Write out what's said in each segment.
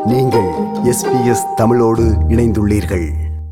நீங்கள் எஸ்பிஎஸ் தமிழோடு இணைந்துள்ளீர்கள்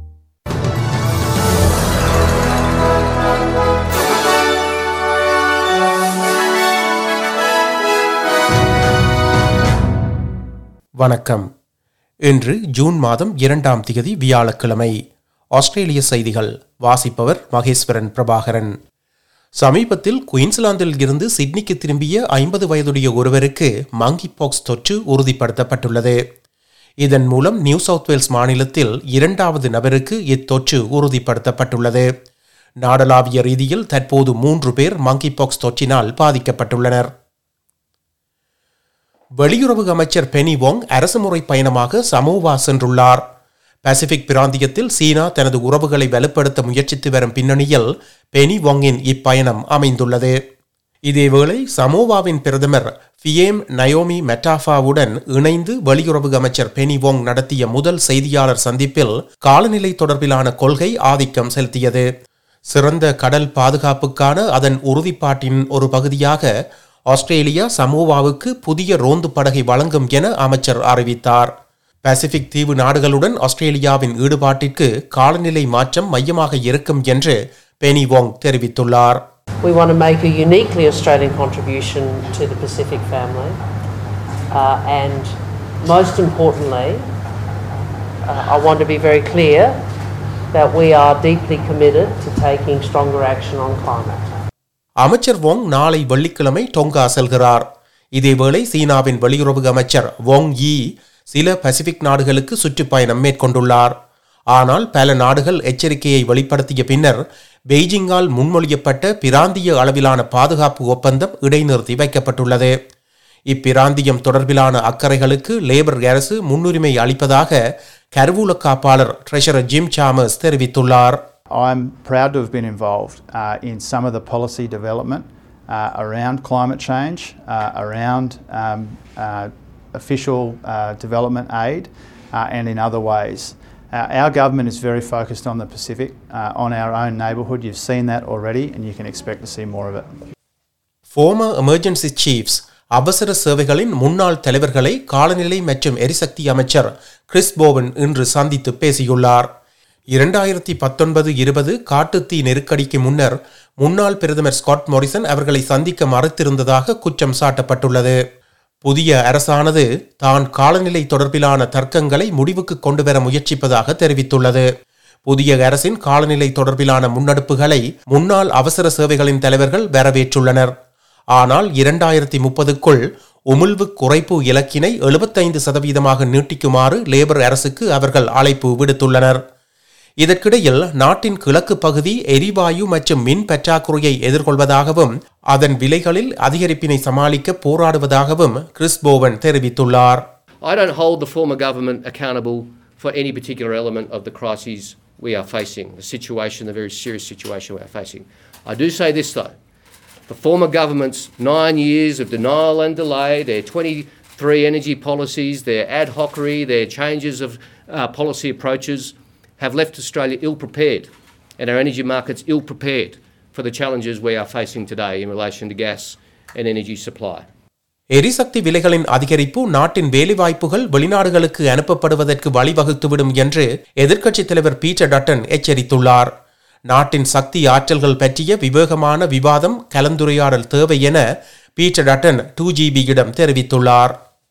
வணக்கம் இன்று ஜூன் மாதம் இரண்டாம் திகதி வியாழக்கிழமை ஆஸ்திரேலிய செய்திகள் வாசிப்பவர் மகேஸ்வரன் பிரபாகரன் சமீபத்தில் குயின்ஸ்லாந்தில் இருந்து சிட்னிக்கு திரும்பிய ஐம்பது வயதுடைய ஒருவருக்கு மங்கி பாக்ஸ் தொற்று உறுதிப்படுத்தப்பட்டுள்ளது இதன் மூலம் நியூ சவுத் வேல்ஸ் மாநிலத்தில் இரண்டாவது நபருக்கு இத்தொற்று உறுதிப்படுத்தப்பட்டுள்ளது நாடளாவிய ரீதியில் தற்போது மூன்று பேர் மங்கி பாக்ஸ் தொற்றினால் பாதிக்கப்பட்டுள்ளனர் வெளியுறவு அமைச்சர் பெனி வோங் அரசுமுறை பயணமாக சமோவா சென்றுள்ளார் பசிபிக் பிராந்தியத்தில் சீனா தனது உறவுகளை வலுப்படுத்த முயற்சித்து வரும் பின்னணியில் பெனி வோங்கின் இப்பயணம் அமைந்துள்ளது இதேவேளை சமோவாவின் பிரதமர் ஃபியேம் நயோமி மெட்டாஃபாவுடன் இணைந்து வெளியுறவு அமைச்சர் பெனி வோங் நடத்திய முதல் செய்தியாளர் சந்திப்பில் காலநிலை தொடர்பிலான கொள்கை ஆதிக்கம் செலுத்தியது சிறந்த கடல் பாதுகாப்புக்கான அதன் உறுதிப்பாட்டின் ஒரு பகுதியாக ஆஸ்திரேலியா சமோவாவுக்கு புதிய ரோந்து படகை வழங்கும் என அமைச்சர் அறிவித்தார் பசிபிக் தீவு நாடுகளுடன் ஆஸ்திரேலியாவின் ஈடுபாட்டிற்கு காலநிலை மாற்றம் மையமாக இருக்கும் என்று பெனி வோங் தெரிவித்துள்ளார் We want to make a uniquely Australian contribution to the Pacific family. Uh, and most importantly, uh, I want to be very clear that we are deeply committed to taking stronger action on climate. அமைச்சர் Wong நாளை வெள்ளிக்கிழமை டொங்கா செல்கிறார் இதேவேளை சீனாவின் வெளியுறவு அமைச்சர் Wong யி சில Pacific நாடுகளுக்கு சுற்றுப்பயணம் மேற்கொண்டுள்ளார் ஆனால் பல நாடுகள் எச்சரிக்கையை வெளிப்படுத்திய பின்னர் பெய்ஜிங்கால் முன்மொழியப்பட்ட பிராந்திய அளவிலான பாதுகாப்பு ஒப்பந்தம் இடைநிறுத்தி வைக்கப்பட்டுள்ளது இப்பிராந்தியம் தொடர்பிலான அக்கறைகளுக்கு லேபர் அரசு முன்னுரிமை அளிப்பதாக கருவூல காப்பாளர் ட்ரெஷரர் ஜிம் சாமர்ஸ் தெரிவித்துள்ளார் I'm proud to have been involved uh, in some of the policy development uh, around climate change, uh, around um, uh, official uh, development aid, uh, and in other ways. Uh, our government is very focused on the Pacific, uh, on our own neighbourhood. You've seen that already, and you can expect to see more of it. former emergency chiefs அவசர சேவைகளின் முன்னாள் தலைவர்களை காலநிலை மற்றும் எரிசக்தி அமைச்சர் Chris போவன் இன்று சந்தித்து பேசியுள்ளார் இரண்டாயிரத்தி பத்தொன்பது இருபது காட்டுத்தீ நெருக்கடிக்கு முன்னர் முன்னாள் பிரதமர் ஸ்காட் மோரிசன் அவர்களை சந்திக்க மறுத்திருந்ததாக குற்றம் சாட்டப்பட்டுள்ளது புதிய அரசானது தான் காலநிலை தொடர்பிலான தர்க்கங்களை முடிவுக்கு கொண்டுவர முயற்சிப்பதாக தெரிவித்துள்ளது புதிய அரசின் காலநிலை தொடர்பிலான முன்னெடுப்புகளை முன்னாள் அவசர சேவைகளின் தலைவர்கள் வரவேற்றுள்ளனர் ஆனால் இரண்டாயிரத்தி முப்பதுக்குள் உமிழ்வு குறைப்பு இலக்கினை எழுபத்தைந்து சதவீதமாக நீட்டிக்குமாறு லேபர் அரசுக்கு அவர்கள் அழைப்பு விடுத்துள்ளனர் இதற்கிடையில் நாட்டின் கிழக்கு பகுதி எரிவாயு மற்றும் மின் பற்றாக்குறையை எதிர்கொள்வதாகவும் அதன் விலைகளில் அதிகரிப்பினை சமாளிக்க போராடுவதாகவும் கிறிஸ் போவன் தெரிவித்துள்ளார் I don't hold the former government accountable for any particular element of the crises we are facing, the situation, the very serious situation we are facing. I do say this though the former government's nine years of denial and delay, their 23 energy policies, their ad hocery, their changes of uh, policy approaches have left Australia ill prepared and our energy markets ill prepared for the challenges we are facing today in relation to gas and energy supply. எரிசக்தி விலைகளின் அதிகரிப்பு நாட்டின் வேலைவாய்ப்புகள் வெளிநாடுகளுக்கு அனுப்பப்படுவதற்கு வழிவகுத்துவிடும் என்று எதிர்க்கட்சித் தலைவர் Peter Dutton எச்சரித்துள்ளார் நாட்டின் சக்தி ஆற்றல்கள் பற்றிய விவேகமான விவாதம் கலந்துரையாடல் தேவை என பீட்டர் டட்டன் டூ ஜிபியிடம் தெரிவித்துள்ளார்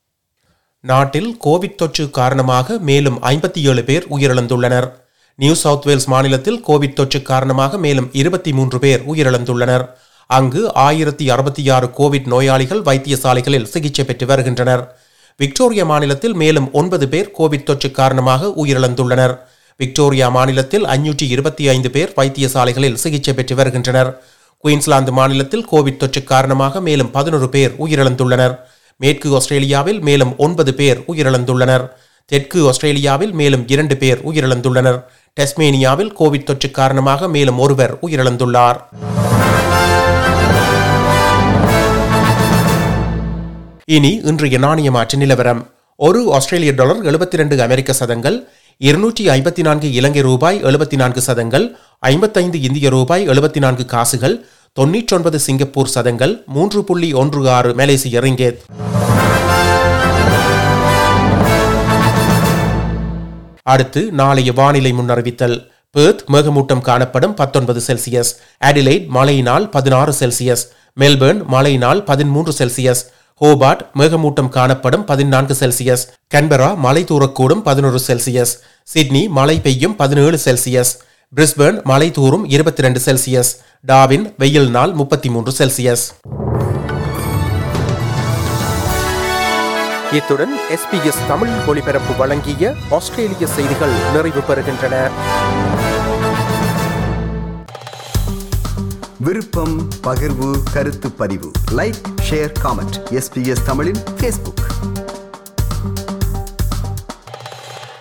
நாட்டில் கோவிட் தொற்று காரணமாக மேலும் ஐம்பத்தி ஏழு பேர் உயிரிழந்துள்ளனர் நியூ சவுத் வேல்ஸ் மாநிலத்தில் கோவிட் தொற்று காரணமாக மேலும் இருபத்தி மூன்று பேர் உயிரிழந்துள்ளனர் அங்கு ஆயிரத்தி அறுபத்தி ஆறு கோவிட் நோயாளிகள் வைத்தியசாலைகளில் சிகிச்சை பெற்று வருகின்றனர் விக்டோரியா மாநிலத்தில் மேலும் ஒன்பது பேர் கோவிட் தொற்று காரணமாக உயிரிழந்துள்ளனர் விக்டோரியா மாநிலத்தில் ஐநூற்றி இருபத்தி ஐந்து பேர் வைத்தியசாலைகளில் சிகிச்சை பெற்று வருகின்றனர் குயின்ஸ்லாந்து மாநிலத்தில் கோவிட் தொற்று காரணமாக மேலும் பதினொரு பேர் உயிரிழந்துள்ளனர் மேற்கு ஆஸ்திரேலியாவில் மேலும் ஒன்பது பேர் உயிரிழந்துள்ளனர் தெற்கு ஆஸ்திரேலியாவில் மேலும் இரண்டு பேர் உயிரிழந்துள்ளனர் டெஸ்மேனியாவில் கோவிட் தொற்று காரணமாக மேலும் ஒருவர் உயிரிழந்துள்ளார் இனி இன்றைய நாணய மாற்று நிலவரம் ஒரு ஆஸ்திரேலிய டாலர் எழுபத்தி ரெண்டு அமெரிக்க சதங்கள் இருநூற்றி ஐம்பத்தி நான்கு இலங்கை ரூபாய் எழுபத்தி நான்கு சதங்கள் ஐம்பத்தைந்து இந்திய ரூபாய் எழுபத்தி நான்கு காசுகள் தொன்னூற்றொன்பது சிங்கப்பூர் சதங்கள் மூன்று புள்ளி ஒன்று ஆறு மலேசிய ரிங்கேத் அடுத்து நாளைய வானிலை முன்னறிவித்தல் பேர்த் மேகமூட்டம் காணப்படும் பத்தொன்பது செல்சியஸ் அடிலைட் மழையினால் பதினாறு செல்சியஸ் மெல்பர்ன் மழையினால் பதிமூன்று செல்சியஸ் ஹோபார்ட் மேகமூட்டம் காணப்படும் பதினான்கு செல்சியஸ் கன்பரா மழை தூரக்கூடும் பதினொரு செல்சியஸ் சிட்னி மழை பெய்யும் பதினேழு செல்சியஸ் பிரிஸ்பர்ன் மழை தூரும் இருபத்தி ரெண்டு செல்சியஸ் டாவின் வெயில் நாள் முப்பத்தி மூன்று செல்சியஸ் இத்துடன் எஸ்பிஎஸ் தமிழ் ஒளிபரப்பு வழங்கிய ஆஸ்திரேலிய செய்திகள் நிறைவு பெறுகின்றன விருப்பம் பகிர்வு கருத்து பதிவு லைக் ஷேர் காமெண்ட் எஸ்பிஎஸ் தமிழின் ஃபேஸ்புக்